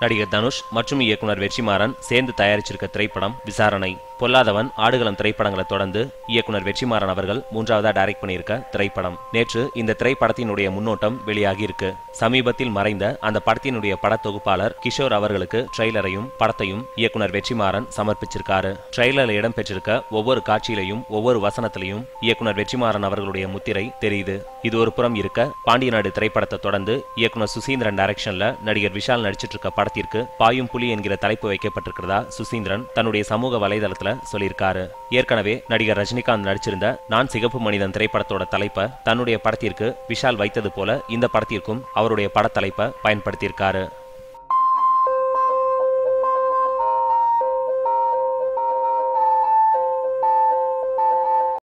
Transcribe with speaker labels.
Speaker 1: நடிகர் தனுஷ் மற்றும் இயக்குனர் வெற்றிமாறன் சேர்ந்து தயாரிச்சிருக்க திரைப்படம் விசாரணை பொல்லாதவன் ஆடுகளம் திரைப்படங்களை தொடர்ந்து இயக்குனர் வெற்றிமாறன் அவர்கள் மூன்றாவதா டைரக்ட் பண்ணியிருக்க திரைப்படம் நேற்று இந்த திரைப்படத்தினுடைய முன்னோட்டம் வெளியாகி இருக்கு சமீபத்தில் மறைந்த அந்த படத்தினுடைய படத்தொகுப்பாளர் கிஷோர் அவர்களுக்கு ட்ரெய்லரையும் படத்தையும் இயக்குனர் வெற்றிமாறன் சமர்ப்பிச்சிருக்காரு ட்ரெய்லரில் இடம்பெற்றிருக்க ஒவ்வொரு காட்சியிலையும் ஒவ்வொரு வசனத்திலையும் இயக்குனர் வெற்றிமாறன் அவர்களுடைய முத்திரை தெரியுது இது ஒரு புறம் இருக்க பாண்டியநாடு திரைப்படத்தை தொடர்ந்து இயக்குனர் சுசீந்திரன் டைரக்ஷன்ல நடிகர் விஷால் நடிச்சிட்டு இருக்க படத்திற்கு பாயும் புலி என்கிற தலைப்பு வைக்கப்பட்டிருக்கிறதா சுசீந்திரன் தன்னுடைய சமூக வலைதளத்துல சொல்லியிருக்காரு ஏற்கனவே நடிகர் ரஜினிகாந்த் நடிச்சிருந்த நான் சிகப்பு மனிதன் திரைப்படத்தோட தலைப்பை தன்னுடைய படத்திற்கு விஷால் வைத்தது போல இந்த படத்திற்கும் அவருடைய பட தலைப்பை பயன்படுத்தியிருக்காரு